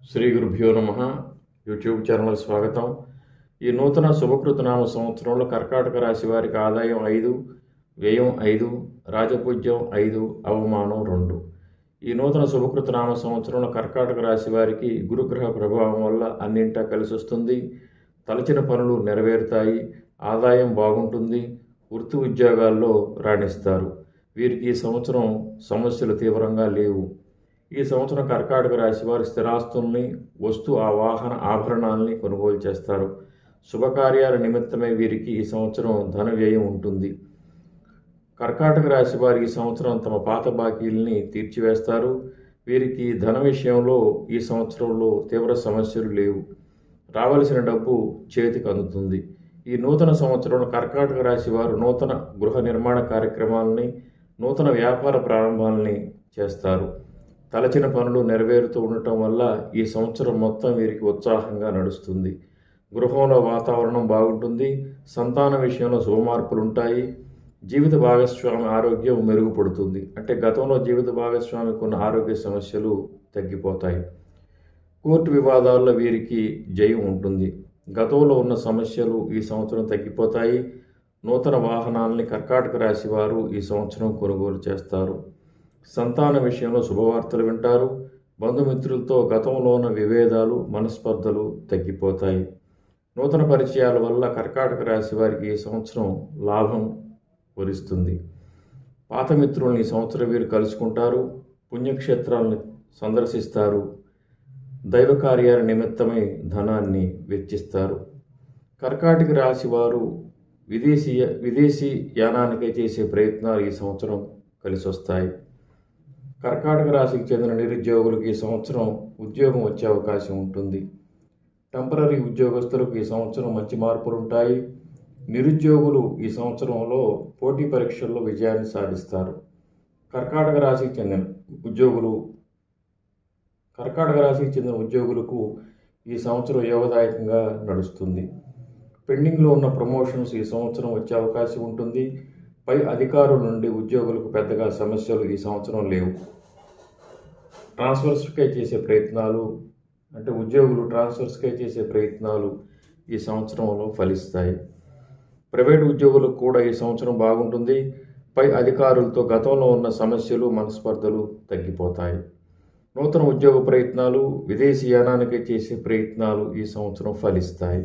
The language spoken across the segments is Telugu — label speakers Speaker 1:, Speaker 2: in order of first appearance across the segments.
Speaker 1: శ్రీ గురుభ్యో నమ యూట్యూబ్ ఛానల్ స్వాగతం ఈ నూతన శుభకృతనామ సంవత్సరంలో కర్కాటక రాశి వారికి ఆదాయం ఐదు వ్యయం ఐదు రాజపూజ్యం ఐదు అవమానం రెండు ఈ నూతన శుభకృతనామ సంవత్సరంలో కర్కాటక రాశి వారికి గురుగ్రహ ప్రభావం వల్ల అన్నింటా కలిసి వస్తుంది తలచిన పనులు నెరవేరుతాయి ఆదాయం బాగుంటుంది వృత్తి ఉద్యోగాల్లో రాణిస్తారు వీరికి ఈ సంవత్సరం సమస్యలు తీవ్రంగా లేవు ఈ సంవత్సరం కర్కాటక రాశి వారి స్థిరాస్తుల్ని వస్తు ఆ వాహన ఆభరణాలని కొనుగోలు చేస్తారు శుభకార్యాల నిమిత్తమై వీరికి ఈ సంవత్సరం ధన వ్యయం ఉంటుంది కర్కాటక రాశి వారి ఈ సంవత్సరం తమ పాత బాకీల్ని తీర్చివేస్తారు వీరికి ధన విషయంలో ఈ సంవత్సరంలో తీవ్ర సమస్యలు లేవు రావలసిన డబ్బు చేతికి అందుతుంది ఈ నూతన సంవత్సరంలో కర్కాటక రాశి వారు నూతన గృహ నిర్మాణ కార్యక్రమాలని నూతన వ్యాపార ప్రారంభాలని చేస్తారు తలచిన పనులు నెరవేరుతూ ఉండటం వల్ల ఈ సంవత్సరం మొత్తం వీరికి ఉత్సాహంగా నడుస్తుంది గృహంలో వాతావరణం బాగుంటుంది సంతాన విషయంలో శుభమార్పులు ఉంటాయి జీవిత భాగస్వామి ఆరోగ్యం మెరుగుపడుతుంది అంటే గతంలో జీవిత భాగస్వామికి ఉన్న ఆరోగ్య సమస్యలు తగ్గిపోతాయి కోర్టు వివాదాల్లో వీరికి జయం ఉంటుంది గతంలో ఉన్న సమస్యలు ఈ సంవత్సరం తగ్గిపోతాయి నూతన వాహనాలని కర్కాటక రాశి వారు ఈ సంవత్సరం కొనుగోలు చేస్తారు సంతాన విషయంలో శుభవార్తలు వింటారు బంధుమిత్రులతో గతంలో ఉన్న విభేదాలు మనస్పర్ధలు తగ్గిపోతాయి నూతన పరిచయాల వల్ల కర్కాటక రాశి వారికి ఈ సంవత్సరం లాభం వరిస్తుంది పాత మిత్రుల్ని ఈ సంవత్సరం వీరు కలుసుకుంటారు పుణ్యక్షేత్రాలను సందర్శిస్తారు దైవ కార్యాల నిమిత్తమై ధనాన్ని వెచ్చిస్తారు కర్కాటక రాశి వారు విదేశీయ విదేశీ యానానికై చేసే ప్రయత్నాలు ఈ సంవత్సరం కలిసి వస్తాయి కర్కాటక రాశికి చెందిన నిరుద్యోగులకు ఈ సంవత్సరం ఉద్యోగం వచ్చే అవకాశం ఉంటుంది టెంపరీ ఉద్యోగస్తులకు ఈ సంవత్సరం మంచి మార్పులు ఉంటాయి నిరుద్యోగులు ఈ సంవత్సరంలో పోటీ పరీక్షల్లో విజయాన్ని సాధిస్తారు కర్కాటక రాశికి చెందిన ఉద్యోగులు కర్కాటక రాశికి చెందిన ఉద్యోగులకు ఈ సంవత్సరం యోగదాయకంగా నడుస్తుంది పెండింగ్లో ఉన్న ప్రమోషన్స్ ఈ సంవత్సరం వచ్చే అవకాశం ఉంటుంది పై అధికారుల నుండి ఉద్యోగులకు పెద్దగా సమస్యలు ఈ సంవత్సరం లేవు ట్రాన్స్ఫర్స్కై చేసే ప్రయత్నాలు అంటే ఉద్యోగులు ట్రాన్స్ఫర్స్కై చేసే ప్రయత్నాలు ఈ సంవత్సరంలో ఫలిస్తాయి ప్రైవేట్ ఉద్యోగులకు కూడా ఈ సంవత్సరం బాగుంటుంది పై అధికారులతో గతంలో ఉన్న సమస్యలు మనస్పర్ధలు తగ్గిపోతాయి నూతన ఉద్యోగ ప్రయత్నాలు విదేశీయానానికి చేసే ప్రయత్నాలు ఈ సంవత్సరం ఫలిస్తాయి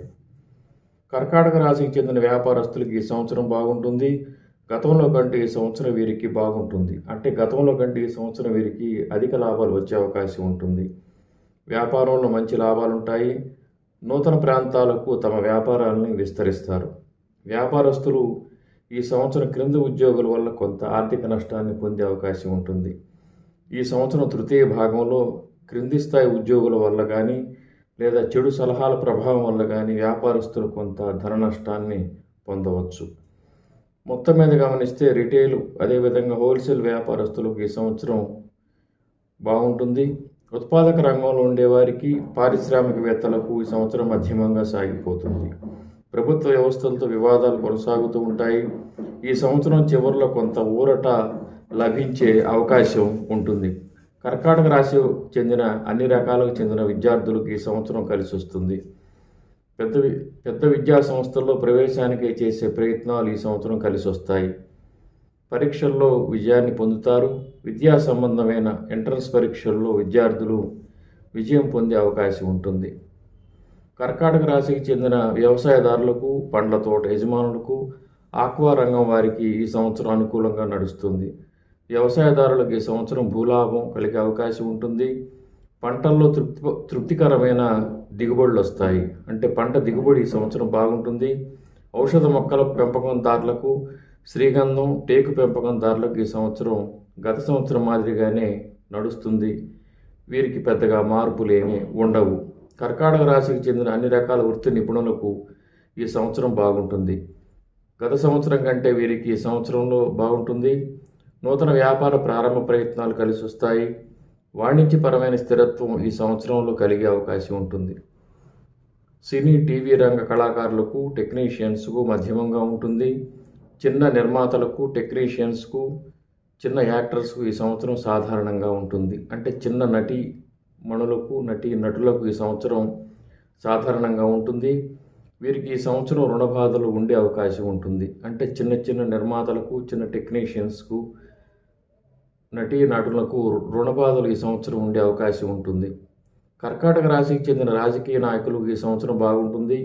Speaker 1: కర్కాటక రాశికి చెందిన వ్యాపారస్తులకు ఈ సంవత్సరం బాగుంటుంది గతంలో కంటే ఈ సంవత్సరం వీరికి బాగుంటుంది అంటే గతంలో కంటే ఈ సంవత్సరం వీరికి అధిక లాభాలు వచ్చే అవకాశం ఉంటుంది వ్యాపారంలో మంచి లాభాలు ఉంటాయి నూతన ప్రాంతాలకు తమ వ్యాపారాలని విస్తరిస్తారు వ్యాపారస్తులు ఈ సంవత్సరం క్రింద ఉద్యోగుల వల్ల కొంత ఆర్థిక నష్టాన్ని పొందే అవకాశం ఉంటుంది ఈ సంవత్సరం తృతీయ భాగంలో క్రింది స్థాయి ఉద్యోగుల వల్ల కానీ లేదా చెడు సలహాల ప్రభావం వల్ల కానీ వ్యాపారస్తులు కొంత ధన నష్టాన్ని పొందవచ్చు మొత్తం మీద గమనిస్తే రిటైల్ అదేవిధంగా హోల్సేల్ వ్యాపారస్తులకు ఈ సంవత్సరం బాగుంటుంది ఉత్పాదక రంగంలో ఉండేవారికి పారిశ్రామికవేత్తలకు ఈ సంవత్సరం మధ్యమంగా సాగిపోతుంది ప్రభుత్వ వ్యవస్థలతో వివాదాలు కొనసాగుతూ ఉంటాయి ఈ సంవత్సరం చివరిలో కొంత ఊరట లభించే అవకాశం ఉంటుంది కర్కాటక రాశి చెందిన అన్ని రకాలకు చెందిన విద్యార్థులకు ఈ సంవత్సరం కలిసి వస్తుంది పెద్ద వి- పెద్ద విద్యా సంస్థల్లో ప్రవేశానికి చేసే ప్రయత్నాలు ఈ సంవత్సరం కలిసి వస్తాయి పరీక్షల్లో విజయాన్ని పొందుతారు విద్యా సంబంధమైన ఎంట్రన్స్ పరీక్షల్లో విద్యార్థులు విజయం పొందే అవకాశం ఉంటుంది కర్కాటక రాశికి చెందిన వ్యవసాయదారులకు పండ్ల తోట యజమానులకు ఆక్వా రంగం వారికి ఈ సంవత్సరం అనుకూలంగా నడుస్తుంది వ్యవసాయదారులకు ఈ సంవత్సరం భూలాభం కలిగే అవకాశం ఉంటుంది పంటల్లో తృప్తి తృప్తికరమైన దిగుబడులు వస్తాయి అంటే పంట దిగుబడి ఈ సంవత్సరం బాగుంటుంది ఔషధ మొక్కల పెంపకందారులకు శ్రీగంధం టేకు పెంపకందారులకు ఈ సంవత్సరం గత సంవత్సరం మాదిరిగానే నడుస్తుంది వీరికి పెద్దగా మార్పులు ఏమీ ఉండవు కర్కాటక రాశికి చెందిన అన్ని రకాల వృత్తి నిపుణులకు ఈ సంవత్సరం బాగుంటుంది గత సంవత్సరం కంటే వీరికి ఈ సంవత్సరంలో బాగుంటుంది నూతన వ్యాపార ప్రారంభ ప్రయత్నాలు కలిసి వస్తాయి వాణిజ్యపరమైన స్థిరత్వం ఈ సంవత్సరంలో కలిగే అవకాశం ఉంటుంది సినీ టీవీ రంగ కళాకారులకు టెక్నీషియన్స్కు మధ్యమంగా ఉంటుంది చిన్న నిర్మాతలకు టెక్నీషియన్స్కు చిన్న యాక్టర్స్కు ఈ సంవత్సరం సాధారణంగా ఉంటుంది అంటే చిన్న నటి మణులకు నటి నటులకు ఈ సంవత్సరం సాధారణంగా ఉంటుంది వీరికి ఈ సంవత్సరం రుణ బాధలు ఉండే అవకాశం ఉంటుంది అంటే చిన్న చిన్న నిర్మాతలకు చిన్న టెక్నీషియన్స్కు నటీ నటులకు రుణ బాధలు ఈ సంవత్సరం ఉండే అవకాశం ఉంటుంది కర్కాటక రాశికి చెందిన రాజకీయ నాయకులకు ఈ సంవత్సరం బాగుంటుంది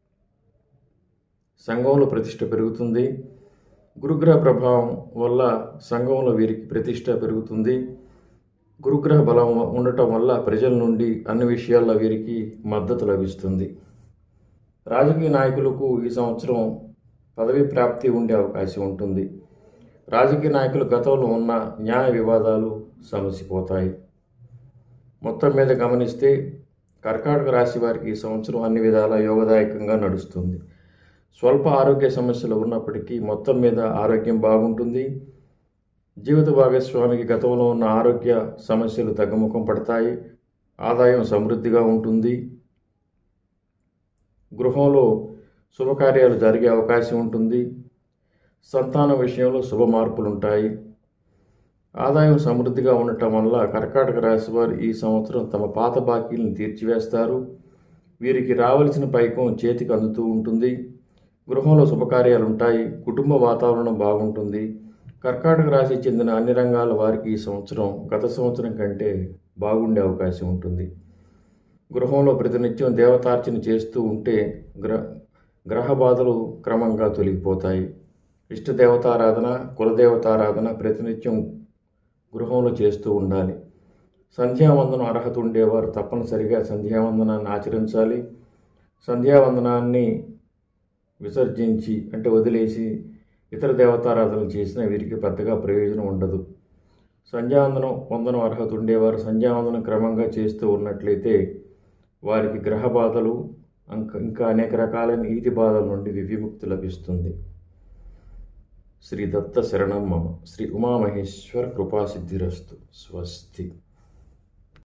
Speaker 1: సంఘంలో ప్రతిష్ట పెరుగుతుంది గురుగ్రహ ప్రభావం వల్ల సంఘంలో వీరికి ప్రతిష్ట పెరుగుతుంది గురుగ్రహ బలం ఉండటం వల్ల ప్రజల నుండి అన్ని విషయాల్లో వీరికి మద్దతు లభిస్తుంది రాజకీయ నాయకులకు ఈ సంవత్సరం పదవి ప్రాప్తి ఉండే అవకాశం ఉంటుంది రాజకీయ నాయకులు గతంలో ఉన్న న్యాయ వివాదాలు సమసిపోతాయి మొత్తం మీద గమనిస్తే కర్కాటక రాశి వారికి ఈ సంవత్సరం అన్ని విధాల యోగదాయకంగా నడుస్తుంది స్వల్ప ఆరోగ్య సమస్యలు ఉన్నప్పటికీ మొత్తం మీద ఆరోగ్యం బాగుంటుంది జీవిత భాగస్వామికి గతంలో ఉన్న ఆరోగ్య సమస్యలు తగ్గుముఖం పడతాయి ఆదాయం సమృద్ధిగా ఉంటుంది గృహంలో శుభకార్యాలు జరిగే అవకాశం ఉంటుంది సంతానం విషయంలో శుభ మార్పులు ఉంటాయి ఆదాయం సమృద్ధిగా ఉండటం వల్ల కర్కాటక రాశి వారు ఈ సంవత్సరం తమ పాత బాకీలను తీర్చివేస్తారు వీరికి రావలసిన పైకం చేతికి అందుతూ ఉంటుంది గృహంలో శుభకార్యాలు ఉంటాయి కుటుంబ వాతావరణం బాగుంటుంది కర్కాటక రాశి చెందిన అన్ని రంగాల వారికి ఈ సంవత్సరం గత సంవత్సరం కంటే బాగుండే అవకాశం ఉంటుంది గృహంలో ప్రతినిత్యం దేవతార్చన చేస్తూ ఉంటే గ్ర గ్రహ బాధలు క్రమంగా తొలగిపోతాయి ఇష్ట దేవతారాధన కులదేవతారాధన ప్రతినిత్యం గృహంలో చేస్తూ ఉండాలి సంధ్యావందనం అర్హత ఉండేవారు తప్పనిసరిగా సంధ్యావందనాన్ని ఆచరించాలి సంధ్యావందనాన్ని విసర్జించి అంటే వదిలేసి ఇతర దేవతారాధనలు చేసినా వీరికి పెద్దగా ప్రయోజనం ఉండదు సంధ్యావందనం వందనం అర్హత ఉండేవారు సంధ్యావందనం క్రమంగా చేస్తూ ఉన్నట్లయితే వారికి గ్రహ బాధలు అంక ఇంకా అనేక రకాలైన ఈతి బాధల నుండి వివిముక్తి లభిస్తుంది శ్రీ దత్త శరణం మమ శ్రీ ఉమామహేశ్వర కృపాసిద్ధిరస్తు స్వస్తి